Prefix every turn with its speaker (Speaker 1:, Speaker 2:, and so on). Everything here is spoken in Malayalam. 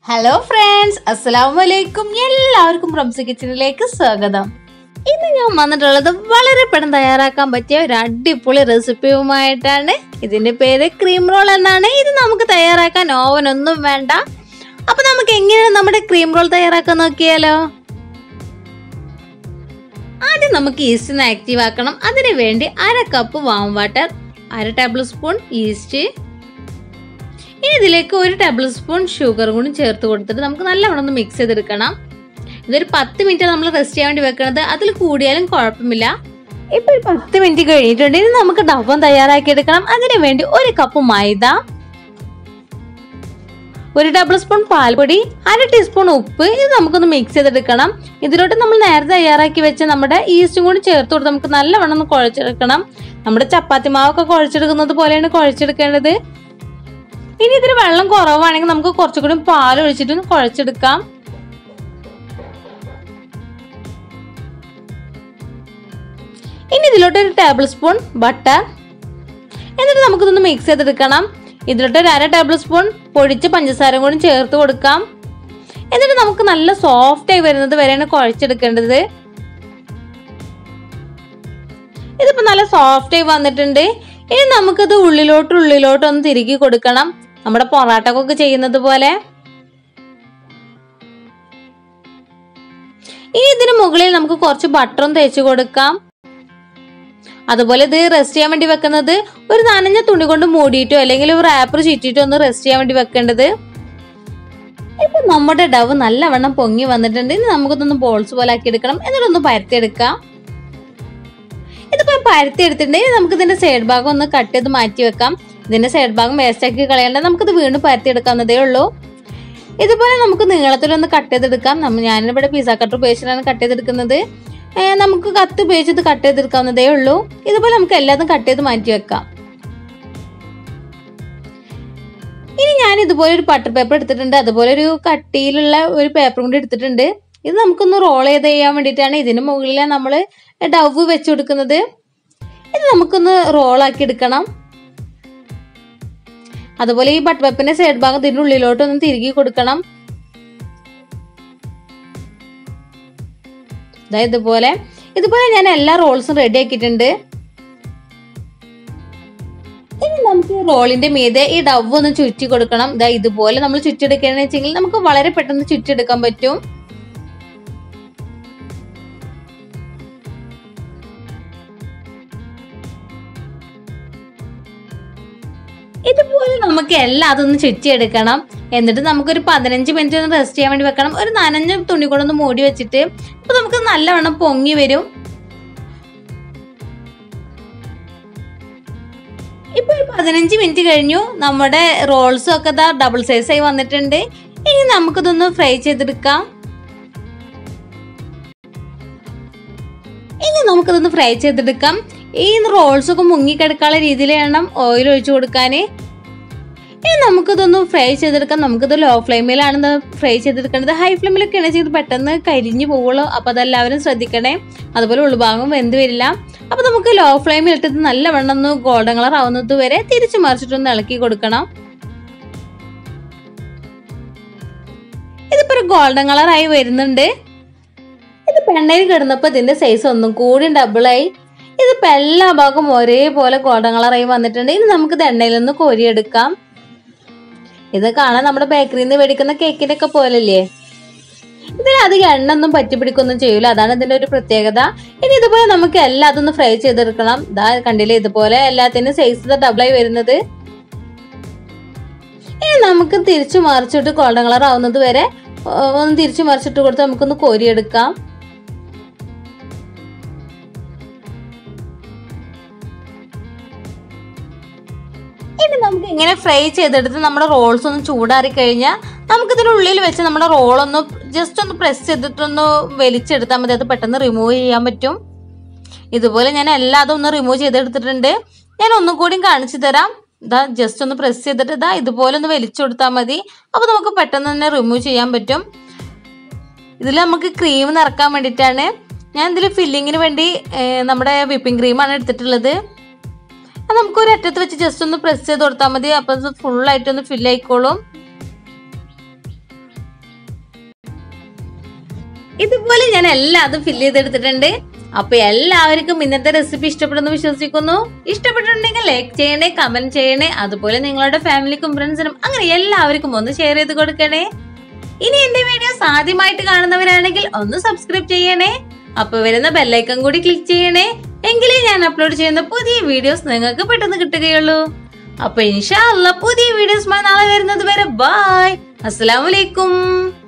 Speaker 1: ഹലോ ഫ്രണ്ട്സ് അസ്സലാമു അലൈക്കും എല്ലാവർക്കും റംസ കിച്ചണിലേക്ക് സ്വാഗതം ഇന്ന് ഞാൻ വന്നിട്ടുള്ളത് വളരെ പെട്ടെന്ന് തയ്യാറാക്കാൻ പറ്റിയ ഒരു അടിപൊളി റെസിപ്പിയുമായിട്ടാണ് ഇതിന്റെ പേര് ക്രീം റോൾ എന്നാണ് ഇത് നമുക്ക് തയ്യാറാക്കാൻ ഓവൻ ഒന്നും വേണ്ട അപ്പൊ നമുക്ക് എങ്ങനെയാണ് നമ്മുടെ ക്രീം റോൾ തയ്യാറാക്കാൻ നോക്കിയാലോ ആദ്യം നമുക്ക് ഈസ്റ്റിന് ആക്റ്റീവ് ആക്കണം അതിനു വേണ്ടി അര കപ്പ് വാം വാട്ടർ അര ടേബിൾ സ്പൂൺ ഈസ്റ്റ് ഇനി ഇതിലേക്ക് ഒരു ടേബിൾ സ്പൂൺ ഷുഗർ കൂടി ചേർത്ത് കൊടുത്തിട്ട് നമുക്ക് നല്ലവണ്ണം ഒന്ന് മിക്സ് ചെയ്തെടുക്കണം ഇതൊരു പത്ത് മിനിറ്റ് നമ്മൾ റെസ്റ്റ് ചെയ്യാൻ വേണ്ടി വെക്കണത് അതിൽ കൂടിയാലും കുഴപ്പമില്ല ഇപ്പൊ ഒരു പത്ത് മിനിറ്റ് കഴിഞ്ഞിട്ടുണ്ട് ഇനി നമുക്ക് ഡബം തയ്യാറാക്കി എടുക്കണം അതിനു വേണ്ടി ഒരു കപ്പ് മൈദ ഒരു ടേബിൾ സ്പൂൺ പാൽപ്പൊടി അര ടീസ്പൂൺ ഉപ്പ് ഇത് നമുക്കൊന്ന് മിക്സ് ചെയ്തെടുക്കണം ഇതിലോട്ട് നമ്മൾ നേരത്തെ തയ്യാറാക്കി വെച്ച നമ്മുടെ ഈസ്റ്റും കൂടി ചേർത്ത് കൊടുത്ത് നമുക്ക് നല്ലവണ്ണം ഒന്ന് കുഴച്ചെടുക്കണം നമ്മുടെ ചപ്പാത്തി മാവൊക്കെ കുഴച്ചെടുക്കുന്നത് പോലെയാണ് കുഴച്ചെടുക്കേണ്ടത് ഇനി ഇതിന് വെള്ളം കുറവാണെങ്കിൽ നമുക്ക് കുറച്ചുകൂടി പാൽ ഒഴിച്ചിട്ട് ഒന്ന് കുഴച്ചെടുക്കാം ഇനി ഇതിലോട്ട് ഒരു ടേബിൾ സ്പൂൺ ബട്ടർ എന്നിട്ട് നമുക്കിതൊന്ന് മിക്സ് ചെയ്തെടുക്കണം ഇതിലോട്ട് ഒരു അര ടേബിൾ സ്പൂൺ പൊടിച്ച പഞ്ചസാര കൂടി ചേർത്ത് കൊടുക്കാം എന്നിട്ട് നമുക്ക് നല്ല സോഫ്റ്റ് ആയി വരുന്നത് വരെയാണ് കുഴച്ചെടുക്കേണ്ടത് ഇതിപ്പോ നല്ല സോഫ്റ്റ് ആയി വന്നിട്ടുണ്ട് ഇനി നമുക്കിത് ഉള്ളിലോട്ട് ഉള്ളിലോട്ട് ഒന്ന് തിരികെ കൊടുക്കണം നമ്മുടെ പൊറാട്ടക്കൊക്കെ ചെയ്യുന്നത് പോലെ ഇനി ഇതിന് മുകളിൽ നമുക്ക് കുറച്ച് ബട്ടറും തേച്ച് കൊടുക്കാം അതുപോലെ ഇത് റെസ്റ്റ് ചെയ്യാൻ വേണ്ടി വെക്കുന്നത് ഒരു നനഞ്ഞ തുണി കൊണ്ട് മൂടിയിട്ടോ അല്ലെങ്കിൽ ഒരു റാപ്പർ ചുറ്റിയിട്ടോ ഒന്ന് റെസ്റ്റ് ചെയ്യാൻ വേണ്ടി വെക്കേണ്ടത് ഇപ്പൊ നമ്മുടെ ഡവ് നല്ലവണ്ണം പൊങ്ങി വന്നിട്ടുണ്ട് ഇനി നമുക്കിതൊന്ന് ബോൾസ് പോലെ ആക്കി എടുക്കണം എന്നിട്ടൊന്ന് പരത്തിയെടുക്കാം ഇതിപ്പോ പരത്തി എടുത്തിട്ടുണ്ടെങ്കിൽ നമുക്ക് ഇതിന്റെ സൈഡ് ഭാഗം ഒന്ന് കട്ട് ചെയ്ത് മാറ്റി വെക്കാം ഇതിന്റെ സൈഡ് ഭാഗം വേസ്റ്റ് ആക്കി കളയണ്ട നമുക്കിത് വീണ്ടും പരത്തി എടുക്കാവുന്നതേ ഉള്ളൂ ഇതുപോലെ നമുക്ക് നീളത്തിലൊന്ന് കട്ട് ചെയ്തെടുക്കാം നമ്മ ഞാനിവിടെ പിസ്സ കട്ടർ ഉപയോഗിച്ചിട്ടാണ് കട്ട് ചെയ്തെടുക്കുന്നത് ഏർ നമുക്ക് കത്ത് ഉപയോഗിച്ചത് കട്ട് ചെയ്തെടുക്കാവുന്നതേ ഉള്ളൂ ഇതുപോലെ നമുക്ക് എല്ലാതും കട്ട് ചെയ്ത് മാറ്റി വെക്കാം ഇനി ഞാൻ ഇതുപോലെ ഒരു ബട്ടർ പേപ്പർ എടുത്തിട്ടുണ്ട് അതുപോലെ ഒരു കട്ടിയിലുള്ള ഒരു പേപ്പർ കൂടി എടുത്തിട്ടുണ്ട് ഇത് നമുക്കൊന്ന് റോൾ ചെയ്ത് ചെയ്യാൻ വേണ്ടിയിട്ടാണ് ഇതിന് മുകളിൽ നമ്മൾ ഡവ് വെച്ച് കൊടുക്കുന്നത് ഇത് നമുക്കൊന്ന് റോളാക്കി എടുക്കണം അതുപോലെ ഈ ബട്ടർ പേപ്പറിന്റെ സൈഡ് ഭാഗം ഇതിന്റെ ഉള്ളിലോട്ട് ഒന്ന് തിരികെ കൊടുക്കണം ഇതാ ഇതുപോലെ ഇതുപോലെ ഞാൻ എല്ലാ റോൾസും റെഡി ആക്കിയിട്ടുണ്ട് ഇനി നമുക്ക് ഈ റോളിന്റെ മീതെ ഈ ഡവ് ഒന്ന് ചുറ്റി കൊടുക്കണം ഇതാ ഇതുപോലെ നമ്മൾ ചുറ്റിയെടുക്കുകയാണെന്ന് വെച്ചെങ്കിൽ നമുക്ക് വളരെ പെട്ടെന്ന് ചുറ്റിയെടുക്കാൻ പറ്റും ഇതുപോലെ നമുക്ക് എല്ലാം അതൊന്ന് ചുറ്റിയെടുക്കണം എന്നിട്ട് നമുക്കൊരു പതിനഞ്ച് മിനിറ്റ് ഒന്ന് റെസ്റ്റ് ചെയ്യാൻ വേണ്ടി വെക്കണം ഒരു നനഞ്ഞ തുണി കൊണ്ടൊന്ന് മൂടി വെച്ചിട്ട് അപ്പൊ നമുക്ക് നല്ലവണ്ണം പൊങ്ങി വരും ഇപ്പൊ ഒരു പതിനഞ്ച് മിനിറ്റ് കഴിഞ്ഞു നമ്മുടെ റോൾസും ഒക്കെ ഇതാ ഡബിൾ സൈസ് ആയി വന്നിട്ടുണ്ട് ഇനി നമുക്കിതൊന്ന് ഫ്രൈ ചെയ്തെടുക്കാം ഇനി നമുക്കിതൊന്ന് ഫ്രൈ ചെയ്തെടുക്കാം ഈ റോൾസ് ഒക്കെ മുങ്ങിക്കിടക്കാനുള്ള രീതിയിൽ വേണം ഓയിൽ ഒഴിച്ചു കൊടുക്കാൻ ഇനി നമുക്കിതൊന്ന് ഫ്രൈ ചെയ്തെടുക്കാം നമുക്കിത് ലോ ഫ്ലെയിമിലാണ് ഫ്രൈ ചെയ്തെടുക്കേണ്ടത് ഹൈ ഫ്ലെയിമിലൊക്കെയാണ് ചെയ്ത് പെട്ടെന്ന് കരിഞ്ഞു പോവുള്ളൂ അപ്പോൾ അതെല്ലാവരും ശ്രദ്ധിക്കണേ അതുപോലെ ഉൾഭാഗം വെന്ത് വരില്ല അപ്പോൾ നമുക്ക് ലോ ഫ്ലെയിമിൽ ഇട്ടിട്ട് നല്ലവണ്ണം ഒന്ന് ഗോൾഡൻ കളർ ആവുന്നത് വരെ തിരിച്ചു മറിച്ചിട്ടൊന്ന് ഇളക്കി കൊടുക്കണം ഇതിപ്പോ ഒരു ഗോൾഡൻ കളറായി വരുന്നുണ്ട് ഇത് പെണ്ണയിൽ കിടന്നപ്പോൾ ഇതിന്റെ സൈസ് ഒന്നും കൂടി ഡബിളായി ഇതിപ്പോ എല്ലാ ഭാഗവും ഒരേപോലെ ഗോൾഡൻ കളറായി വന്നിട്ടുണ്ട് ഇനി നമുക്ക് ഇത് എണ്ണയിൽ നിന്ന് കോരിയെടുക്കാം ഇത് കാണാൻ നമ്മുടെ ബേക്കറിയിൽ നിന്ന് മേടിക്കുന്ന കേക്കിന്റെ ഒക്കെ പോലല്ലേ ഇതിന് അധികം എണ്ണ ഒന്നും പറ്റി പിടിക്കൊന്നും ചെയ്യൂല അതാണ് ഇതിന്റെ ഒരു പ്രത്യേകത ഇനി ഇതുപോലെ നമുക്ക് എല്ലാം അതൊന്ന് ഫ്രൈ ചെയ്തെടുക്കണം ഇതാ കണ്ടില്ലേ ഇതുപോലെ എല്ലാത്തിനും സൈസ് ഡബിളായി വരുന്നത് ഇനി നമുക്ക് തിരിച്ചു മറിച്ചിട്ട് ഗോൾഡൻ കളർ ആവുന്നത് വരെ ഒന്ന് തിരിച്ചു മറിച്ചിട്ട് കൊടുത്ത് നമുക്കൊന്ന് കോരിയെടുക്കാം ഇനി നമുക്ക് ഇങ്ങനെ ഫ്രൈ ചെയ്തെടുത്ത് നമ്മുടെ റോൾസ് ഒന്ന് ചൂടാറി കഴിഞ്ഞാൽ നമുക്ക് ഇതിനുള്ളിൽ വെച്ച് നമ്മുടെ റോളൊന്ന് ജസ്റ്റ് ഒന്ന് പ്രസ് ചെയ്തിട്ടൊന്ന് വലിച്ചെടുത്താൽ മതി അത് പെട്ടെന്ന് റിമൂവ് ചെയ്യാൻ പറ്റും ഇതുപോലെ ഞാൻ എല്ലാതും ഒന്ന് റിമൂവ് ചെയ്തെടുത്തിട്ടുണ്ട് ഞാൻ ഒന്നും കൂടി കാണിച്ചു തരാം ഇതാ ജസ്റ്റ് ഒന്ന് പ്രസ് ചെയ്തിട്ട് ഇതാ ഇതുപോലെ ഒന്ന് വലിച്ചു കൊടുത്താൽ മതി അപ്പോൾ നമുക്ക് പെട്ടെന്ന് തന്നെ റിമൂവ് ചെയ്യാൻ പറ്റും ഇതിൽ നമുക്ക് ക്രീം നിറക്കാൻ വേണ്ടിയിട്ടാണ് ഞാൻ ഇതിൽ ഫില്ലിങ്ങിന് വേണ്ടി ഏർ, നമ്മുടെ വിപ്പിംഗ് ക്രീമാണ് എടുത്തിട്ടുള്ളത് അത് നമുക്ക് ഒരു അറ്റത്ത് വെച്ച് ജസ്റ്റ് ഒന്ന് പ്രസ് ചെയ്ത് കൊടുത്താൽ മതി അപ്പോൾ അത് ഫുള്ളായിട്ടൊന്ന് ഫില്ല് ആയിക്കോളും ഇതുപോലെ ഞാൻ എല്ലാതും ഫില്ല് ചെയ്തെടുത്തിട്ടുണ്ട് അപ്പൊ എല്ലാവർക്കും ഇന്നത്തെ റെസിപ്പി ഇഷ്ടപ്പെടുന്നു വിശ്വസിക്കുന്നു ഇഷ്ടപ്പെട്ടിട്ടുണ്ടെങ്കിൽ ലൈക്ക് ചെയ്യണേ കമന്റ് ചെയ്യണേ അതുപോലെ നിങ്ങളുടെ ഫാമിലിക്കും ഫ്രണ്ട്സിനും അങ്ങനെ എല്ലാവർക്കും ഒന്ന് ഷെയർ ചെയ്ത് കൊടുക്കണേ ഇനി എന്റെ വീഡിയോസ് ആദ്യമായിട്ട് കാണുന്നവരാണെങ്കിൽ ഒന്ന് സബ്സ്ക്രൈബ് ചെയ്യണേ അപ്പൊ വരുന്ന ബെല്ലൈക്കൺ കൂടി ക്ലിക്ക് ചെയ്യണേ എങ്കിലേ ഞാൻ അപ്ലോഡ് ചെയ്യുന്ന പുതിയ വീഡിയോസ് നിങ്ങൾക്ക് പെട്ടെന്ന് കിട്ടുകയുള്ളൂ അപ്പൊ ഇൻഷാ അല്ല പുതിയ വീഡിയോസുമായി നാളെ വരുന്നത് വരെ ബായ് അസ്സലാമലൈക്കും